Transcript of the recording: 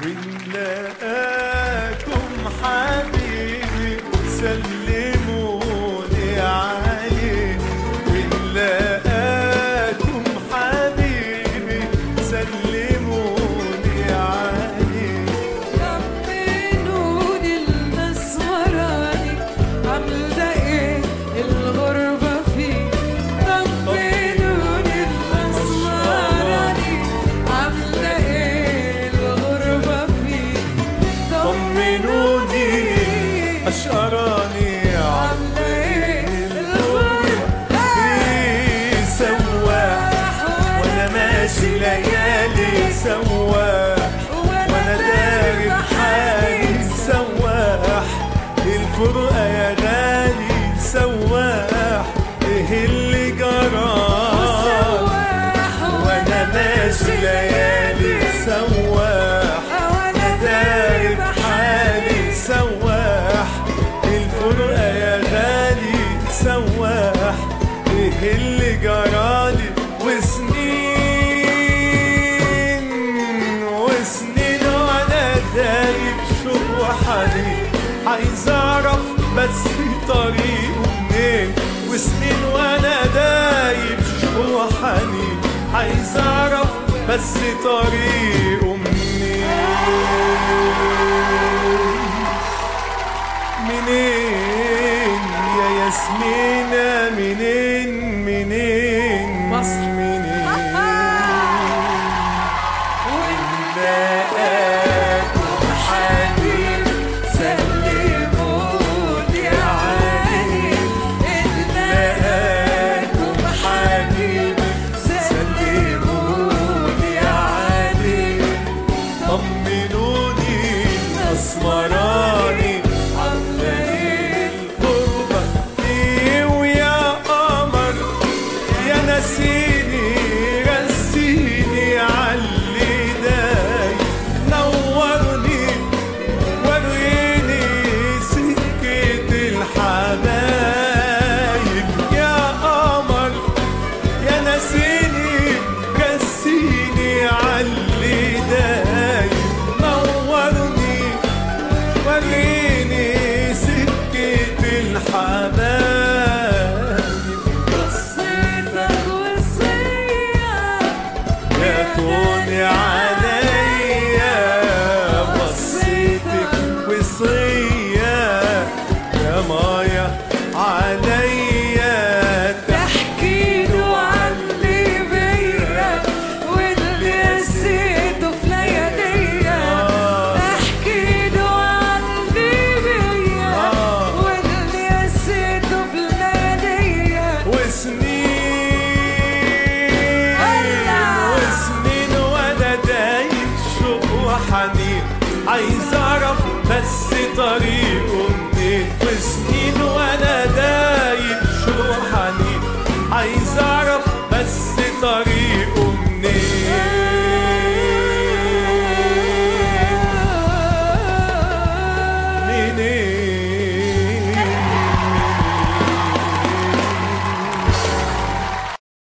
ونلاقاكم حبيبي سلموني عليه ونلاقاكم حبيبي سلموني عليه طمنوني الاسمراني عامله ايه الغربه فيه طمنوني الاسمراني عامله ايه الغربه فيه طمنوني أشقراني عامله ايه الغربه إيه سواح وأنا ماشي ليالي سواح وانا داري بحالي سواح الفرقة يا غالي سواح ايه اللي جرى وانا ماشي ليالي سواح وانا داري بحالي سواح الفرقة يا غالي سواح ايه اللي جرالي وسنين وسنين وانا دايب شوق وحنين عايز اعرف بس طريقه منين وسنين وانا دايب شوق وحنين عايز اعرف بس طريقه منين منين يا ياسمينة منين منين مصر. منين ونلاقاكم حبيب سلموني عليه نلاقاكم حبيب سلموني عليه طمنوني الاسمر